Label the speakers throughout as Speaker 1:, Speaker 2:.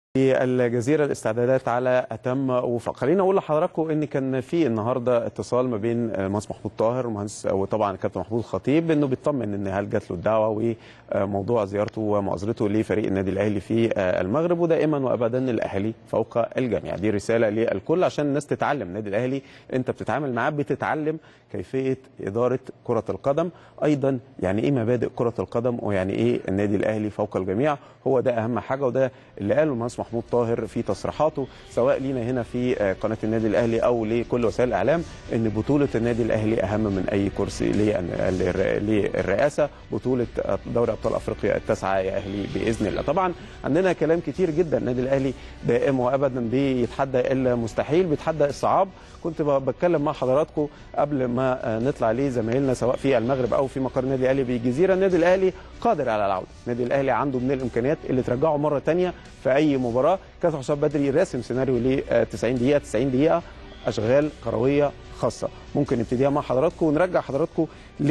Speaker 1: في الجزيره الاستعدادات على اتم وفق خليني اقول لحضراتكم ان كان في النهارده اتصال ما بين المهندس محمود طاهر ومهندس وطبعا الكابتن محمود الخطيب انه بيطمن ان هل جات له الدعوه وموضوع زيارته ومؤازرته لفريق النادي الاهلي في المغرب ودائما وابدا الاهلي فوق الجميع دي رساله للكل عشان الناس تتعلم النادي الاهلي انت بتتعامل معاه بتتعلم كيفيه اداره كره القدم ايضا يعني ايه مبادئ كره القدم ويعني ايه النادي الاهلي فوق الجميع هو ده اهم حاجه وده اللي قاله المهندس محمود طاهر في تصريحاته سواء لينا هنا في قناه النادي الاهلي او لكل وسائل الاعلام ان بطوله النادي الاهلي اهم من اي كرسي للرئاسه بطوله دوري ابطال افريقيا التاسعه يا اهلي باذن الله طبعا عندنا كلام كتير جدا النادي الاهلي دائما وابدا بيتحدى المستحيل بيتحدى الصعاب كنت بتكلم مع حضراتكم قبل ما نطلع لزمايلنا سواء في المغرب او في مقر النادي الاهلي بالجزيره النادي الاهلي قادر على العوده النادي الاهلي عنده من الامكانيات اللي ترجعه مره ثانيه في اي مباراه كابتن حسام بدري راسم سيناريو ل 90 دقيقه 90 دقيقه اشغال كرويه خاصه ممكن نبتديها مع حضراتكم ونرجع حضراتكم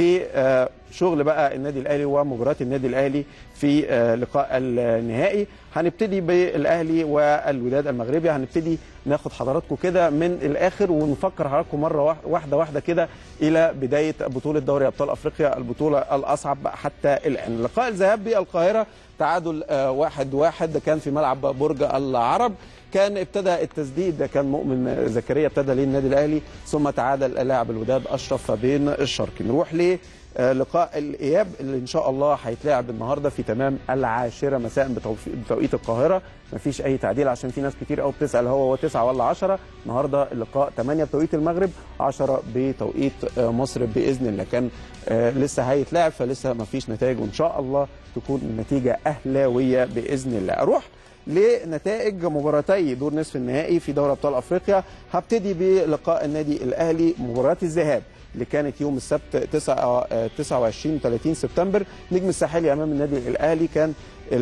Speaker 1: لشغل بقى النادي الاهلي ومباريات النادي الاهلي في لقاء النهائي هنبتدي بالاهلي والوداد المغربي هنبتدي ناخد حضراتكم كده من الاخر ونفكر حضراتكم مره واحده واحده كده الى بدايه بطوله دوري ابطال افريقيا البطوله الاصعب حتى الان لقاء الذهاب بالقاهره تعادل واحد واحد كان في ملعب برج العرب كان ابتدى التسديد كان مؤمن زكريا ابتدى للنادي الاهلي ثم تعادل لاعب الوداد اشرف بين الشرقي نروح ل لقاء الاياب اللي ان شاء الله هيتلعب النهارده في تمام العاشره مساء بتوقيت القاهره مفيش اي تعديل عشان في ناس كتير قوي بتسال هو هو 9 ولا 10 النهارده اللقاء 8 بتوقيت المغرب 10 بتوقيت مصر باذن الله كان لسه هيتلعب فلسه مفيش نتائج وان شاء الله تكون النتيجه اهلاويه باذن الله اروح لنتائج مباراتي دور نصف النهائي في دوري ابطال افريقيا هبتدي بلقاء النادي الاهلي مباريات الذهاب اللي كانت يوم السبت 9 29 30 سبتمبر نجم الساحلي امام النادي الاهلي كان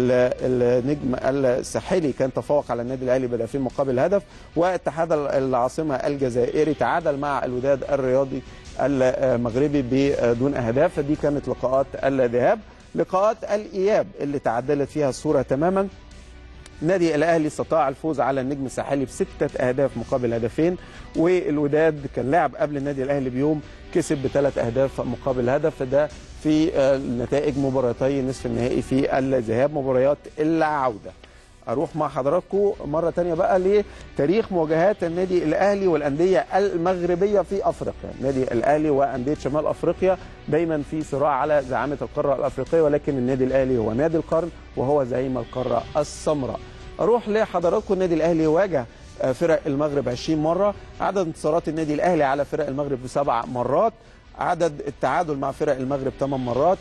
Speaker 1: النجم الساحلي كان تفوق على النادي الاهلي بهدفين مقابل هدف واتحاد العاصمه الجزائري تعادل مع الوداد الرياضي المغربي بدون اهداف فدي كانت لقاءات الذهاب لقاءات الاياب اللي تعدلت فيها الصوره تماما النادي الاهلي استطاع الفوز على النجم الساحلي بسته اهداف مقابل هدفين والوداد كان لاعب قبل النادي الاهلي بيوم كسب بثلاث اهداف مقابل هدف ده في نتائج مباراتي نصف النهائي في الذهاب مباريات العوده اروح مع حضراتكم مره ثانيه بقى لتاريخ مواجهات النادي الاهلي والانديه المغربيه في افريقيا النادي الاهلي وانديه شمال افريقيا دايما في صراع على زعامه القاره الافريقيه ولكن النادي الاهلي هو نادي القرن وهو زعيم القاره السمراء اروح لحضراتكم النادي الاهلي واجه فرق المغرب 20 مره عدد انتصارات النادي الاهلي على فرق المغرب سبع مرات عدد التعادل مع فرق المغرب 8 مرات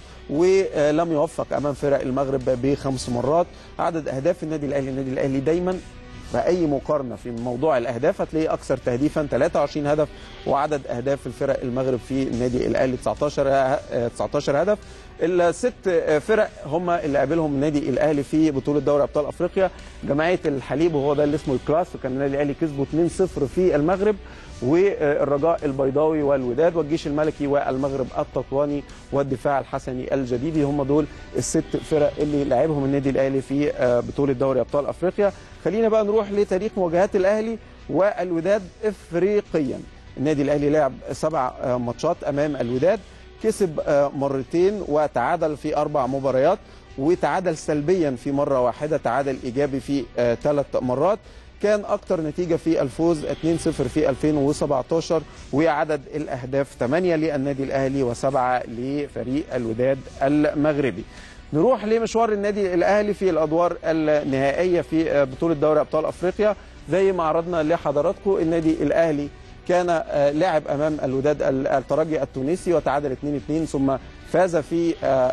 Speaker 1: ولم يوفق امام فرق المغرب بخمس مرات عدد اهداف النادي الاهلي النادي الاهلي دايما باي مقارنه في موضوع الاهداف هتلاقيه اكثر تهديفا 23 هدف وعدد اهداف الفرق المغرب في النادي الاهلي 19 19 هدف الست فرق هم اللي قابلهم النادي الاهلي في بطوله دوري ابطال افريقيا جمعيه الحليب وهو ده اللي اسمه الكلاس وكان النادي الاهلي كسبه 2-0 في المغرب والرجاء البيضاوي والوداد والجيش الملكي والمغرب التطواني والدفاع الحسني الجديدي هم دول الست فرق اللي لعبهم النادي الاهلي في بطوله دوري ابطال افريقيا خلينا بقى نروح لتاريخ مواجهات الاهلي والوداد افريقيا النادي الاهلي لعب سبع ماتشات امام الوداد كسب مرتين وتعادل في اربع مباريات وتعادل سلبيا في مره واحده تعادل ايجابي في ثلاث مرات كان اكتر نتيجه في الفوز 2-0 في 2017 وعدد الاهداف 8 للنادي الاهلي وسبعه لفريق الوداد المغربي نروح لمشوار النادي الاهلي في الادوار النهائيه في بطوله دوري ابطال افريقيا زي ما عرضنا لحضراتكم النادي الاهلي كان لاعب امام الوداد الترجي التونسي وتعادل 2-2 ثم فاز في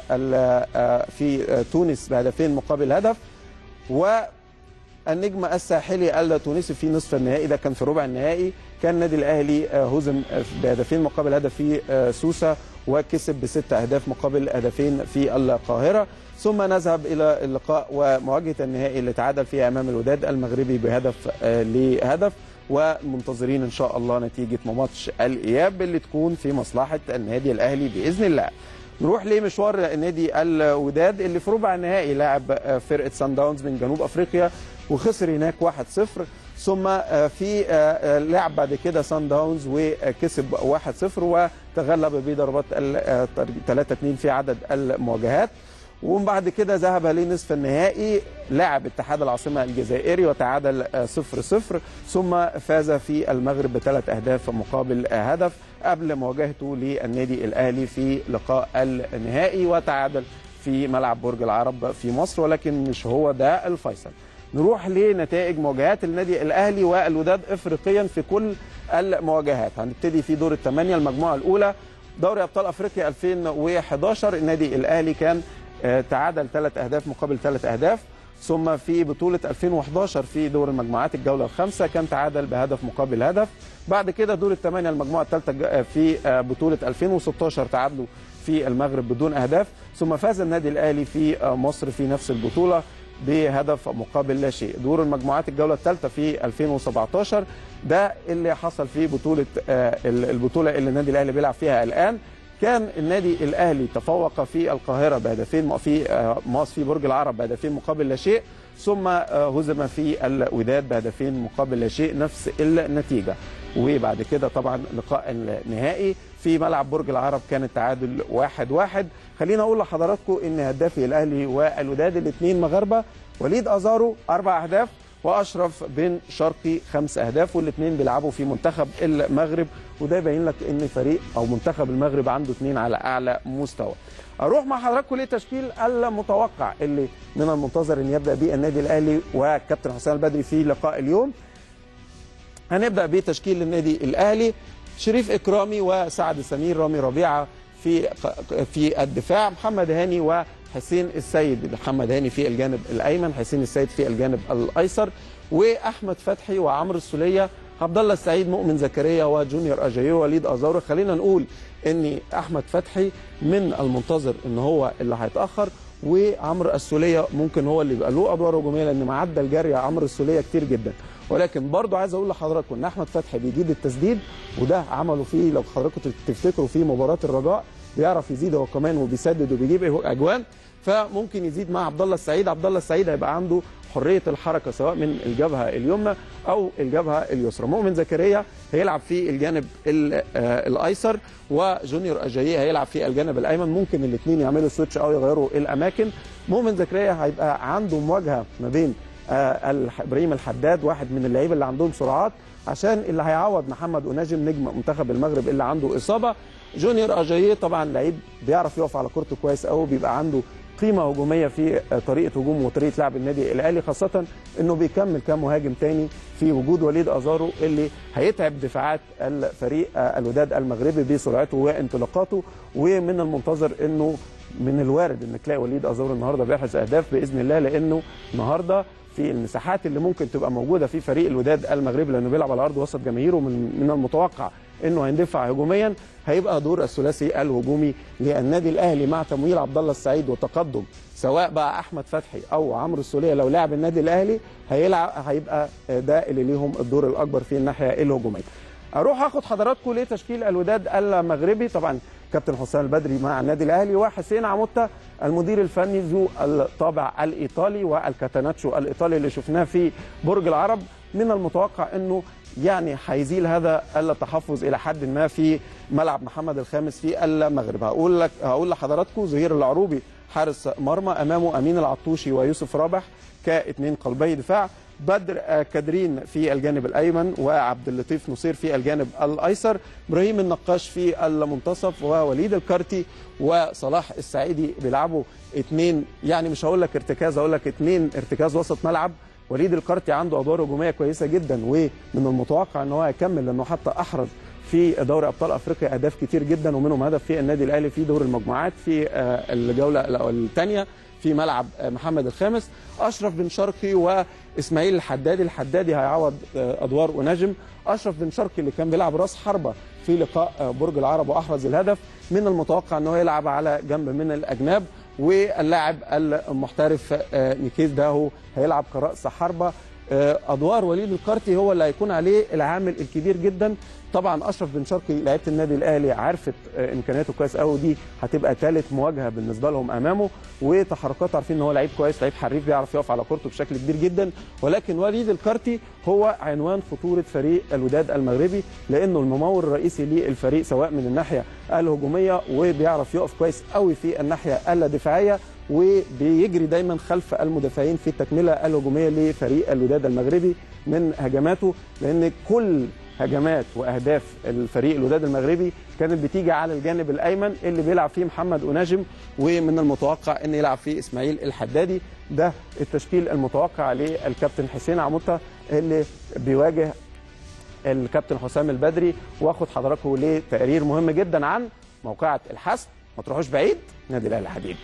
Speaker 1: في تونس بهدفين مقابل هدف و النجم الساحلي التونسي في نصف النهائي ده كان في ربع النهائي كان النادي الاهلي هزم بهدفين مقابل هدف في سوسه وكسب بست اهداف مقابل هدفين في القاهره ثم نذهب الى اللقاء ومواجهه النهائي اللي تعادل فيها امام الوداد المغربي بهدف لهدف ومنتظرين ان شاء الله نتيجه ماتش الاياب اللي تكون في مصلحه النادي الاهلي باذن الله نروح لمشوار نادي الوداد اللي في ربع النهائي لاعب آه، فرقه سان داونز من جنوب افريقيا وخسر هناك 1-0 ثم آه، في آه، آه، لعب بعد كده سان داونز وكسب 1-0 وتغلب بضربات 3-2 في عدد المواجهات ومن بعد كده ذهب لنصف النهائي لعب اتحاد العاصمه الجزائري وتعادل 0-0 ثم فاز في المغرب بثلاث اهداف مقابل هدف قبل مواجهته للنادي الاهلي في لقاء النهائي وتعادل في ملعب برج العرب في مصر ولكن مش هو ده الفيصل نروح لنتائج مواجهات النادي الاهلي والوداد افريقيا في كل المواجهات هنبتدي في دور الثمانيه المجموعه الاولى دوري ابطال افريقيا 2011 النادي الاهلي كان آه، تعادل ثلاث اهداف مقابل ثلاث اهداف ثم في بطولة 2011 في دور المجموعات الجولة الخامسة كان تعادل بهدف مقابل هدف بعد كده دور الثمانية المجموعة الثالثة ج- في آه، بطولة 2016 تعادلوا في المغرب بدون أهداف ثم فاز النادي الأهلي في آه، مصر في نفس البطولة بهدف مقابل لا شيء دور المجموعات الجولة الثالثة في 2017 ده اللي حصل في بطولة آه، البطولة اللي النادي الأهلي بيلعب فيها الآن كان النادي الاهلي تفوق في القاهره بهدفين في آه، مصر في برج العرب بهدفين مقابل لا شيء ثم آه، هزم في الوداد بهدفين مقابل لا شيء نفس النتيجه وبعد كده طبعا لقاء النهائي في ملعب برج العرب كان التعادل واحد واحد خلينا اقول لحضراتكم ان هدافي الاهلي والوداد الاثنين مغاربه وليد ازارو اربع اهداف واشرف بن شرقي خمس اهداف والاثنين بيلعبوا في منتخب المغرب وده يبين لك ان فريق او منتخب المغرب عنده اثنين على اعلى مستوى. اروح مع حضراتكم لتشكيل المتوقع اللي من المنتظر ان يبدا به النادي الاهلي وكابتن حسام البدري في لقاء اليوم. هنبدا بتشكيل النادي الاهلي شريف اكرامي وسعد سمير رامي ربيعه في في الدفاع محمد هاني وحسين السيد محمد هاني في الجانب الايمن حسين السيد في الجانب الايسر واحمد فتحي وعمرو السوليه عبد الله السعيد مؤمن زكريا وجونيور اجايو وليد ازارو خلينا نقول ان احمد فتحي من المنتظر ان هو اللي هيتاخر وعمرو السوليه ممكن هو اللي يبقى له ادوار هجوميه لان معدل الجري عمرو السوليه كتير جدا ولكن برضه عايز اقول لحضراتكم ان احمد فتحي بيجيد التسديد وده عمله فيه لو حضراتكم تفتكروا في مباراه الرجاء بيعرف يزيد هو كمان وبيسدد وبيجيب اجوان فممكن يزيد مع عبد الله السعيد عبد الله السعيد هيبقى عنده حريه الحركه سواء من الجبهه اليمنى او الجبهه اليسرى مؤمن زكريا هيلعب في الجانب ال- آه، الايسر وجونيور اجاييه هيلعب في الجانب الايمن ممكن الاثنين يعملوا سويتش او يغيروا الاماكن مؤمن زكريا هيبقى عنده مواجهه ما بين آه، الح- ابراهيم الحداد واحد من اللعيبه اللي عندهم سرعات عشان اللي هيعوض محمد اناجم نجم منتخب المغرب اللي عنده اصابه جونيور اجاييه طبعا لعيب بيعرف يقف على كورته كويس قوي بيبقى عنده قيمه هجوميه في آه، طريقه هجوم وطريقه لعب النادي الاهلي خاصه انه بيكمل كمهاجم تاني في وجود وليد ازارو اللي هيتعب دفاعات الفريق آه، الوداد المغربي بسرعته وانطلاقاته ومن المنتظر انه من الوارد ان تلاقي وليد ازارو النهارده بيحرز اهداف باذن الله لانه النهارده في المساحات اللي ممكن تبقى موجوده في فريق الوداد المغربي لانه بيلعب على ارض وسط جماهيره من من المتوقع انه هيندفع هجوميا هيبقى دور الثلاثي الهجومي للنادي الاهلي مع تمويل عبد الله السعيد وتقدم سواء بقى احمد فتحي او عمرو السوليه لو لعب النادي الاهلي هيلعب هيبقى ده اللي ليهم الدور الاكبر في الناحيه الهجوميه. اروح اخد حضراتكم لتشكيل الوداد المغربي طبعا كابتن حسام البدري مع النادي الاهلي وحسين عموته المدير الفني ذو الطابع الايطالي والكاتاناتشو الايطالي اللي شفناه في برج العرب من المتوقع انه يعني هيزيل هذا التحفظ الى حد ما في ملعب محمد الخامس في المغرب هقول لك هقول لحضراتكم زهير العروبي حارس مرمى امامه امين العطوشي ويوسف رابح كاثنين قلبي دفاع بدر آه، كادرين في الجانب الايمن وعبد اللطيف نصير في الجانب الايسر ابراهيم النقاش في المنتصف ووليد الكارتي وصلاح السعيدي بيلعبوا اثنين يعني مش هقول لك ارتكاز هقول لك اثنين ارتكاز وسط ملعب وليد الكارتي عنده ادوار هجوميه كويسه جدا ومن المتوقع ان هو يكمل لانه حتى احرز في دوري ابطال افريقيا اهداف كتير جدا ومنهم هدف في النادي الاهلي في دور المجموعات في آه، الجوله الثانيه في ملعب آه، محمد الخامس اشرف بن شرقي واسماعيل الحدادي الحدادي هيعوض آه، ادوار ونجم اشرف بن شرقي اللي كان بيلعب راس حربه في لقاء آه، برج العرب واحرز الهدف من المتوقع ان هو يلعب على جنب من الاجناب واللاعب المحترف آه، نيكيز داهو هيلعب كراس حربه آه، ادوار وليد الكارتي هو اللي هيكون عليه العامل الكبير جدا طبعا اشرف بن شرقي لعيبه النادي الاهلي عرفت آه، امكانياته كويس قوي دي هتبقى ثالث مواجهه بالنسبه لهم امامه وتحركاته عارفين ان هو لعيب كويس لعيب حريف بيعرف يقف على كورته بشكل كبير جدا ولكن وليد الكارتي هو عنوان خطوره فريق الوداد المغربي لانه الممول الرئيسي للفريق سواء من الناحيه الهجوميه وبيعرف يقف كويس قوي في الناحيه الدفاعيه وبيجري دايما خلف المدافعين في التكمله الهجوميه لفريق الوداد المغربي من هجماته لان كل هجمات واهداف الفريق الوداد المغربي كانت بتيجي على الجانب الايمن اللي بيلعب فيه محمد اناجم ومن المتوقع ان يلعب فيه اسماعيل الحدادي ده التشكيل المتوقع للكابتن حسين عموته اللي بيواجه الكابتن حسام البدري واخد حضراتكم لتقرير مهم جدا عن موقعة الحسم ما تروحوش بعيد نادي الاهلي الحديد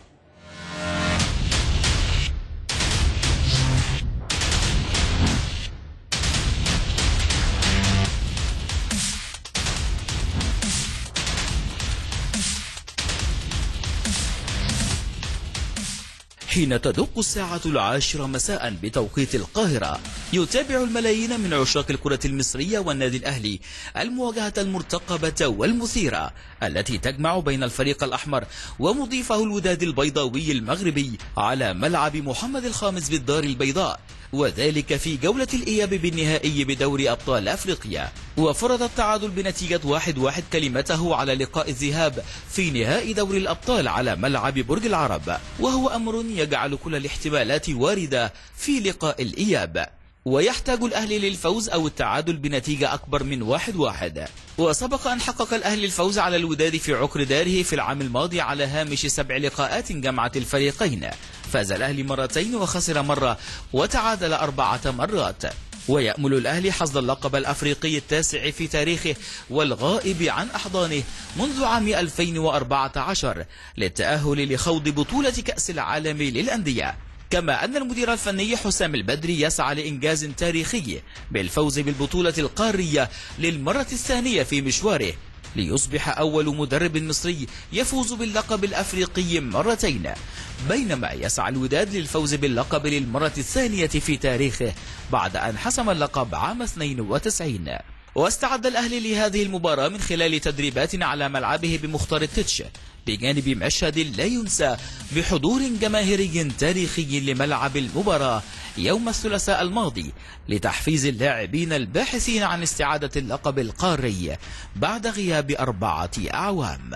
Speaker 2: حين تدق الساعة العاشرة مساء بتوقيت القاهرة يتابع الملايين من عشاق الكرة المصرية والنادي الأهلي المواجهة المرتقبة والمثيرة التي تجمع بين الفريق الأحمر ومضيفه الوداد البيضاوي المغربي على ملعب محمد الخامس بالدار البيضاء وذلك في جولة الإياب بالنهائي بدوري أبطال أفريقيا وفرض التعادل بنتيجة واحد واحد كلمته على لقاء الذهاب في نهائي دوري الأبطال على ملعب برج العرب وهو أمر يجعل كل الاحتمالات واردة في لقاء الإياب ويحتاج الأهلي للفوز أو التعادل بنتيجة أكبر من واحد واحد وسبق أن حقق الأهلي الفوز على الوداد في عقر داره في العام الماضي على هامش سبع لقاءات جمعت الفريقين فاز الأهلي مرتين وخسر مرة وتعادل أربعة مرات ويأمل الأهلي حصد اللقب الأفريقي التاسع في تاريخه والغائب عن أحضانه منذ عام 2014 للتأهل لخوض بطولة كأس العالم للأندية كما أن المدير الفني حسام البدري يسعى لإنجاز تاريخي بالفوز بالبطولة القارية للمرة الثانية في مشواره ليصبح أول مدرب مصري يفوز باللقب الأفريقي مرتين بينما يسعى الوداد للفوز باللقب للمرة الثانية في تاريخه بعد أن حسم اللقب عام 92 واستعد الأهلي لهذه المباراة من خلال تدريبات على ملعبه بمختار التتش بجانب مشهد لا ينسى بحضور جماهيري تاريخي لملعب المباراة يوم الثلاثاء الماضي لتحفيز اللاعبين الباحثين عن استعادة اللقب القاري بعد غياب أربعة أعوام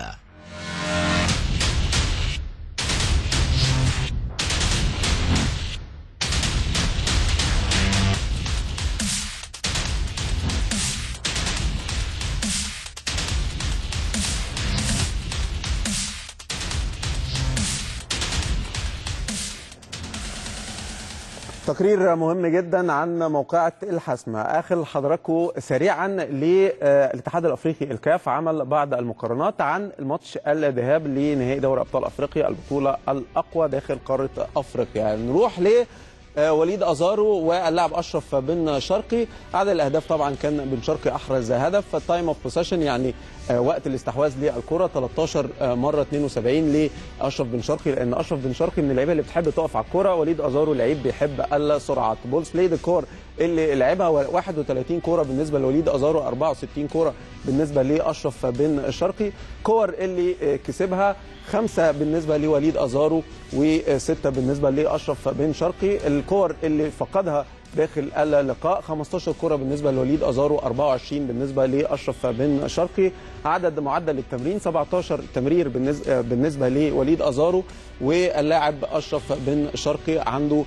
Speaker 1: تقرير مهم جدا عن موقعة الحسم اخر حضراتكم سريعا للاتحاد الافريقي الكاف عمل بعض المقارنات عن الماتش الذهاب لنهائي دوري ابطال افريقيا البطوله الاقوى داخل قاره افريقيا يعني نروح ل وليد ازارو واللاعب اشرف بن شرقي عدد الاهداف طبعا كان بن شرقي احرز هدف التايم اوف بوسيشن يعني وقت الاستحواذ للكره 13 مره 72 لاشرف بن شرقي لان اشرف بن شرقي من اللعيبه اللي بتحب تقف على الكره وليد ازارو لعيب بيحب السرعات بولز بلاي الكور اللي لعبها 31 كوره بالنسبه لوليد ازارو 64 كوره بالنسبه لاشرف بن شرقي كور اللي كسبها خمسه بالنسبه لوليد ازارو وسته بالنسبه لاشرف بن شرقي الكور اللي فقدها داخل اللقاء 15 كره بالنسبه لوليد ازارو 24 بالنسبه لاشرف بن شرقي عدد معدل التمرين 17 تمرير بالنسبه بالنسبه لوليد ازارو واللاعب اشرف بن شرقي عنده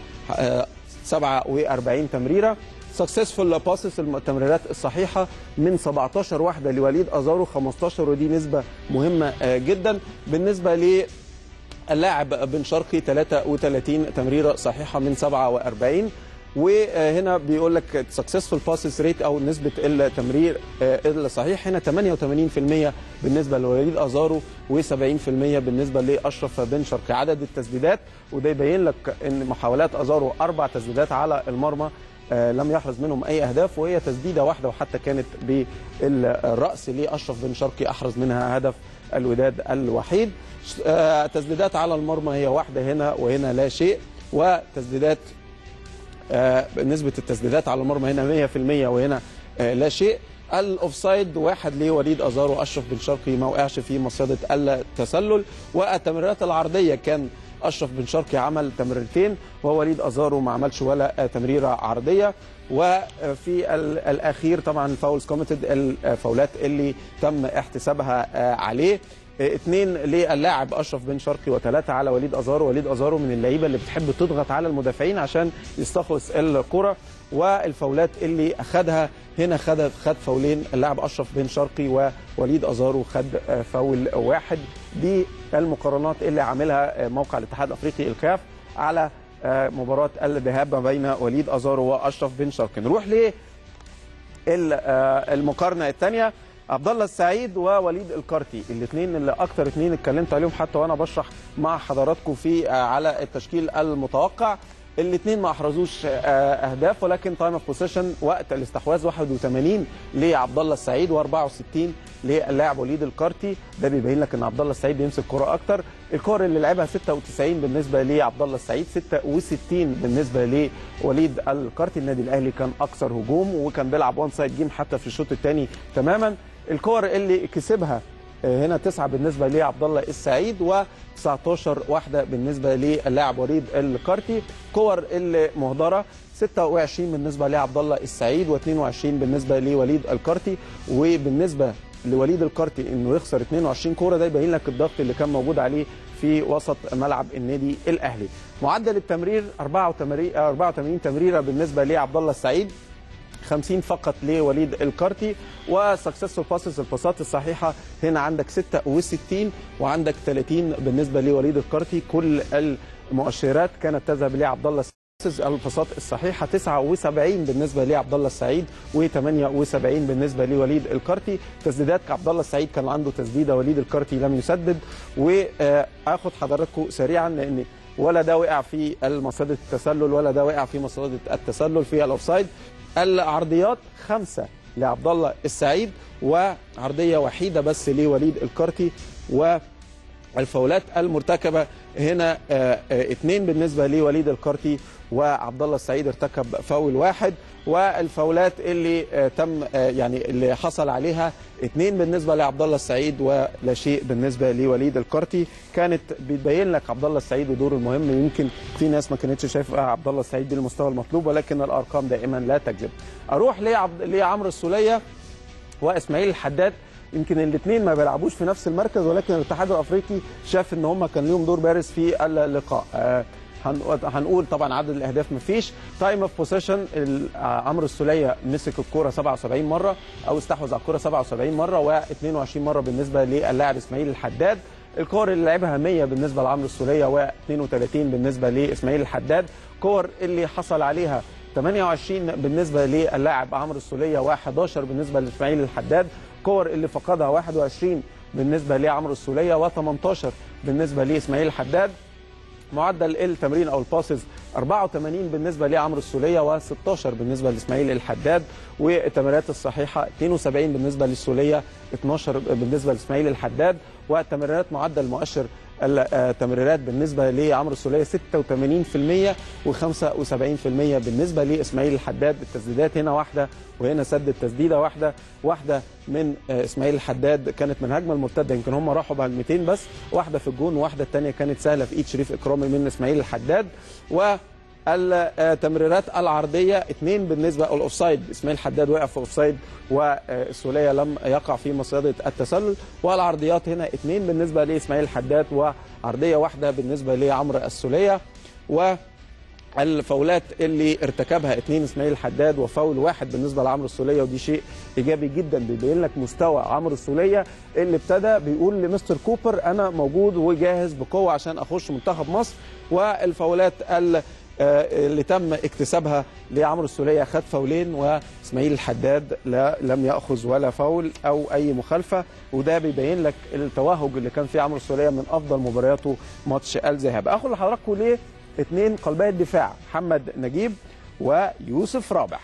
Speaker 1: 47 تمريره سكسسفول باسس التمريرات الصحيحه من 17 واحده لوليد ازارو 15 ودي نسبه مهمه جدا بالنسبه ل اللاعب بن شرقي 33 تمريره صحيحه من 47 وهنا بيقول لك سكسسفول باسس ريت او نسبه التمرير الصحيح هنا 88% بالنسبه لوليد ازارو و70% بالنسبه لاشرف بن شرقي عدد التسديدات وده يبين لك ان محاولات ازارو اربع تسديدات على المرمى لم يحرز منهم اي اهداف وهي تسديده واحده وحتى كانت بالراس لاشرف بن شرقي احرز منها هدف الوداد الوحيد تسديدات على المرمى هي واحده هنا وهنا لا شيء وتسديدات آه، نسبه التسديدات على المرمى هنا 100% وهنا آه، لا شيء الاوفسايد واحد لوليد ازارو اشرف بن شرقي ما وقعش في مصيده التسلل والتمريرات العرضيه كان اشرف بن شرقي عمل تمريرتين ووليد ازارو ما عملش ولا آه، تمريره عرضيه وفي ال- الاخير طبعا الفاولز كوميتد الفاولات اللي تم احتسابها آه، عليه آه، اثنين للاعب اشرف بن شرقي وثلاثه على وليد ازارو وليد ازارو من اللعيبه اللي بتحب تضغط على المدافعين عشان يستخلص الكره والفاولات اللي اخذها هنا خد خد فاولين اللاعب اشرف بن شرقي ووليد ازارو خد آه، فاول واحد دي المقارنات اللي عاملها آه، موقع الاتحاد الافريقي الكاف على آه، مباراه الذهاب ما بين وليد ازارو واشرف بن شرقي نروح ل المقارنه الثانيه عبد الله السعيد ووليد الكارتي الاثنين اللي اكتر اثنين اتكلمت عليهم حتى وانا بشرح مع حضراتكم في آه، على التشكيل المتوقع الاثنين ما احرزوش آه، اهداف ولكن تايم اوف بوسيشن وقت الاستحواذ 81 لعبد الله السعيد و64 للاعب وليد الكارتي ده بيبين لك ان عبد الله السعيد بيمسك كرة اكتر الكور اللي لعبها 96 بالنسبه لعبد الله السعيد 66 بالنسبه لوليد الكارتي النادي الاهلي كان اكثر هجوم وكان بيلعب وان سايد جيم حتى في الشوط الثاني تماما الكور اللي كسبها آه، هنا تسعة بالنسبة لعبد الله السعيد و19 واحدة بالنسبة للاعب وليد الكارتي كور المهدرة 26 بالنسبة لعبد الله السعيد و22 بالنسبة لوليد الكارتي وبالنسبة لوليد الكارتي انه يخسر 22 كوره ده يبين لك الضغط اللي كان موجود عليه في وسط ملعب النادي الاهلي معدل التمرير 84 84 تمريره بالنسبه لعبد الله السعيد 50 فقط لوليد الكارتي وسكسسفول باسز الباصات الصحيحه هنا عندك 66 وعندك 30 بالنسبه لوليد الكارتي كل المؤشرات كانت تذهب لعبد الله الباصات الصحيحه 79 بالنسبه لعبد الله السعيد و78 بالنسبه لوليد الكارتي تسديدات عبد الله السعيد كان عنده تسديده وليد الكارتي لم يسدد واخد حضراتكم سريعا لان ولا ده وقع في مصيده التسلل ولا ده وقع في مصيده التسلل في الاوفسايد العرضيات خمسه لعبد الله السعيد وعرضيه وحيده بس لوليد الكارتي و الفاولات المرتكبه هنا آه، آه، اثنين بالنسبه لوليد الكارتي وعبد الله السعيد ارتكب فاول واحد والفاولات اللي آه، تم آه، يعني اللي حصل عليها اثنين بالنسبه لعبد الله السعيد ولا شيء بالنسبه لوليد الكارتي كانت بتبين لك عبد الله السعيد ودوره المهم يمكن في ناس ما كانتش شايفه عبد الله السعيد بالمستوى المطلوب ولكن الارقام دائما لا تكذب اروح لعبد لعمرو السوليه واسماعيل الحداد يمكن الاثنين ما بيلعبوش في نفس المركز ولكن الاتحاد الافريقي شاف ان هم كان ليهم دور بارز في اللقاء آه، هن- هنقول طبعا عدد الاهداف ما فيش تايم اوف بوسيشن عمرو السوليه مسك الكوره 77 مره او استحوذ على الكوره 77 مره و22 مره بالنسبه للاعب اسماعيل الحداد الكور اللي لعبها 100 بالنسبه لعمرو السوليه و32 بالنسبه لاسماعيل الحداد كور اللي حصل عليها 28 بالنسبه للاعب عمرو السوليه و11 بالنسبه لاسماعيل الحداد كور اللي فقدها 21 بالنسبه لعمرو السوليه و18 بالنسبه لاسماعيل الحداد معدل التمرين او الباسز 84 بالنسبه لعمرو السوليه و16 بالنسبه لاسماعيل الحداد والتمريرات الصحيحه 72 بالنسبه للسوليه 12 بالنسبه لاسماعيل الحداد والتمريرات معدل مؤشر التمريرات بالنسبه لعمرو السوليه 86% و75% بالنسبه لاسماعيل الحداد التسديدات هنا واحده وهنا سدد تسديده واحده واحده من آه، اسماعيل الحداد كانت من هجمه المرتده يمكن هم راحوا بعد 200 بس واحده في الجون واحده الثانيه كانت سهله في ايد شريف اكرامي من اسماعيل الحداد و التمريرات العرضيه اثنين بالنسبه الاوفسايد اسماعيل حداد وقع في اوفسايد والسوليه لم يقع في مصيده التسلل والعرضيات هنا اثنين بالنسبه لاسماعيل حداد وعرضيه واحده بالنسبه لعمرو السوليه و الفاولات اللي ارتكبها اثنين اسماعيل حداد وفاول واحد بالنسبه لعمرو السوليه ودي شيء ايجابي جدا بيبين لك مستوى عمرو السوليه اللي ابتدى بيقول لمستر كوبر انا موجود وجاهز بقوه عشان اخش منتخب مصر والفاولات ال- آه، اللي تم اكتسابها لعمرو السوليه خد فاولين واسماعيل الحداد لا لم ياخذ ولا فاول او اي مخالفه وده بيبين لك التوهج اللي كان فيه عمرو السوليه من افضل مبارياته ماتش الذهاب اخد لحضراتكم ليه اثنين قلبي الدفاع محمد نجيب ويوسف رابح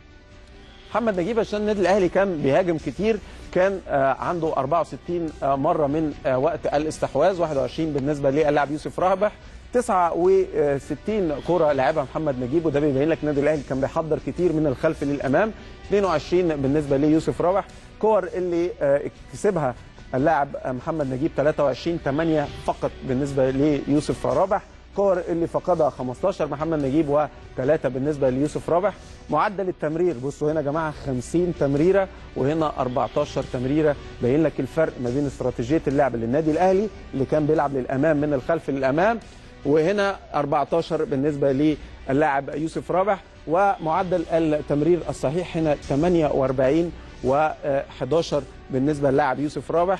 Speaker 1: محمد نجيب عشان النادي الاهلي كان بيهاجم كتير كان آه، عنده 64 آه، مره من آه، وقت الاستحواذ 21 بالنسبه للاعب يوسف رابح 69 كره لعبها محمد نجيب وده بيبين لك النادي الاهلي كان بيحضر كتير من الخلف للامام 22 بالنسبه ليوسف رابح كور اللي آه، كسبها اللاعب محمد نجيب 23 8 فقط بالنسبه ليوسف رابح كور اللي فقدها 15 محمد نجيب وثلاثه بالنسبه ليوسف رابح معدل التمرير بصوا هنا يا جماعه 50 تمريره وهنا 14 تمريره باين لك الفرق ما بين استراتيجيه اللعب للنادي الاهلي اللي كان بيلعب للامام من الخلف للامام وهنا 14 بالنسبه للاعب يوسف رابح ومعدل التمرير الصحيح هنا 48 و11 بالنسبه للاعب يوسف رابح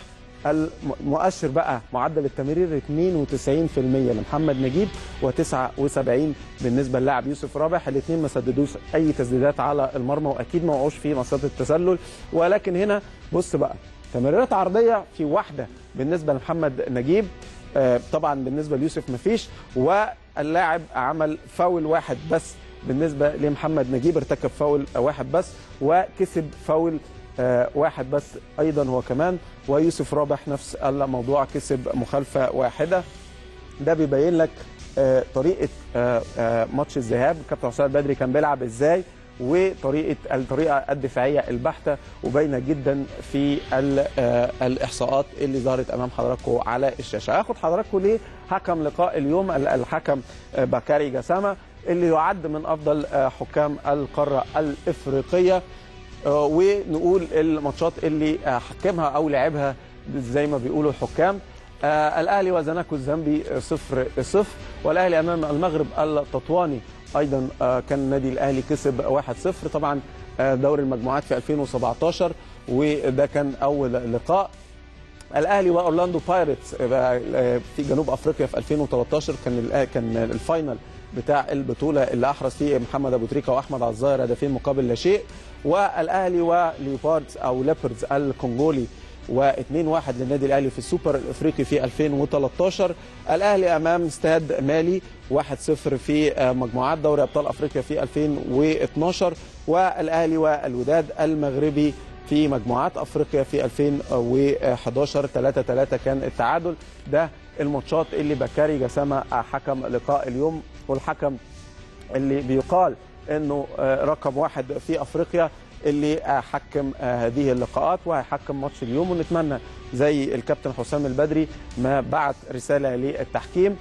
Speaker 1: المؤشر بقى معدل التمرير 92% لمحمد نجيب و79 بالنسبه للاعب يوسف رابح الاثنين ما سددوش اي تسديدات على المرمى واكيد ما وقعوش في مصيده التسلل ولكن هنا بص بقى تمريرات عرضيه في واحده بالنسبه لمحمد نجيب آه، طبعا بالنسبه ليوسف مفيش واللاعب عمل فاول واحد بس بالنسبه لمحمد نجيب ارتكب فاول واحد بس وكسب فاول آه، واحد بس ايضا هو كمان ويوسف رابح نفس الموضوع كسب مخالفه واحده ده بيبين لك آه، طريقه آه، آه، ماتش الذهاب كابتن حسام البدري كان بيلعب ازاي وطريقه الطريقه الدفاعيه البحته وباينه جدا في ال- آه، الاحصاءات اللي ظهرت امام حضراتكم على الشاشه هاخد حضراتكم لحكم لقاء اليوم ال- الحكم آه، بكاري جسامه اللي يعد من افضل آه، حكام القاره الافريقيه آه، ونقول الماتشات اللي آه، حكمها او لعبها زي ما بيقولوا الحكام آه، الاهلي وزناكو الزامبي آه، صفر صفر والاهلي امام المغرب التطواني ايضا آه، كان النادي الاهلي كسب 1-0 طبعا آه، دوري المجموعات في 2017 وده كان اول لقاء الاهلي واورلاندو بايرتس آه، في جنوب افريقيا في 2013 كان الأ- كان الفاينل بتاع البطوله اللي احرز فيه محمد ابو تريكه واحمد عزاير هدفين مقابل لا شيء والاهلي وليوباردز او ليبردز الكونغولي و2-1 للنادي الاهلي في السوبر الافريقي في 2013 الاهلي امام استاد مالي 1-0 في آه، مجموعات دوري ابطال افريقيا في 2012 والاهلي والوداد المغربي في مجموعات افريقيا في 2011 3 3 كان التعادل ده الماتشات اللي بكاري جسامه حكم لقاء اليوم والحكم اللي بيقال انه آه، رقم واحد في افريقيا اللي آه، حكم آه، هذه اللقاءات وهيحكم ماتش اليوم ونتمنى زي الكابتن حسام البدري ما بعت رساله للتحكيم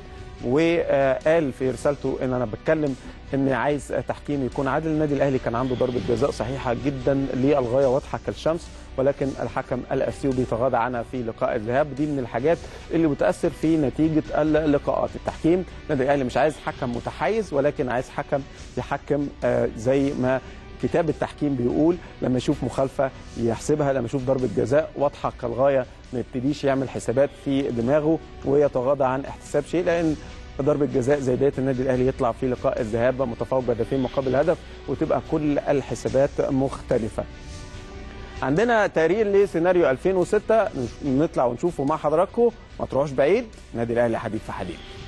Speaker 1: وقال في رسالته ان انا بتكلم ان عايز تحكيم يكون عادل النادي الاهلي كان عنده ضربه جزاء صحيحه جدا للغايه واضحه كالشمس ولكن الحكم الاثيوبي تغاضى عنها في لقاء الذهاب دي من الحاجات اللي بتاثر في نتيجه اللقاءات التحكيم النادي الاهلي مش عايز حكم متحيز ولكن عايز حكم يحكم آه، زي ما كتاب التحكيم بيقول لما يشوف مخالفه يحسبها لما يشوف ضربه جزاء واضحه كالغايه ما يبتديش يعمل حسابات في دماغه ويتغاضى عن احتساب شيء لان ضربه جزاء زي ديت النادي الاهلي يطلع في لقاء الذهاب متفوق بهدفين مقابل هدف وتبقى كل الحسابات مختلفه. عندنا تقرير لسيناريو 2006 نطلع ونشوفه مع حضراتكم ما تروحوش بعيد النادي الاهلي حديد في حديد.